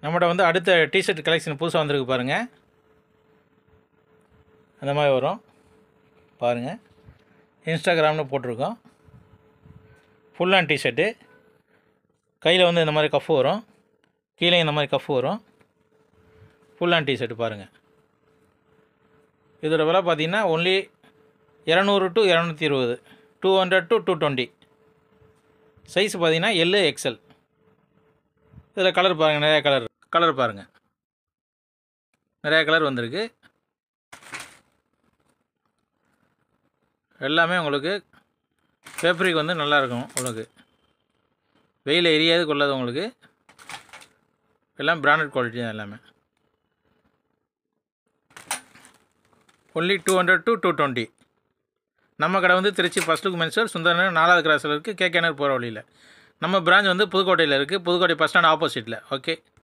நம்மகிட்ட வந்து அடுத்த டிஷர்ட் கலெக்ஷன் புதுசாக வந்திருக்கு பாருங்கள் அந்த மாதிரி வரும் பாருங்கள் இன்ஸ்டாகிராம்னு போட்டிருக்கோம் ஃபுல் ஹேண்ட் டிஷர்ட்டு கையில் வந்து இந்த மாதிரி கஃப் வரும் கீழே இந்த மாதிரி கஃப் வரும் ஃபுல் ஹேண்ட் டிஷர்ட் பாருங்கள் இதோட விலை பார்த்தீங்கன்னா ஒன்லி இரநூறு டு இரநூத்தி இருபது two hundred to two twenty size பார்த்தீங்கன்னா எல்லு எக்ஸல் இதில் கலர் பாருங்கள் நிறையா கலர் கலர் பாருங்கள் நிறையா கலர் வந்திருக்கு எல்லாமே உங்களுக்கு ஃபேப்ரிக் வந்து நல்லா இருக்கும் உங்களுக்கு வெயில் எரியாது கொள்ளாது உங்களுக்கு எல்லாம் பிராண்டட் குவாலிட்டி தான் எல்லாமே only two hundred to two twenty நம்ம கடை வந்து Trichy first look menswear Sundaranagar நாலாவது கிராஸில் இருக்குது கேகேனர் போகிற வழியில் நம்ம பிரான்ச் வந்து புதுக்கோட்டையில் இருக்குது புதுக்கோட்டை பஸ் ஸ்டாண்ட் ஆப்போசிட்டில் ஓகே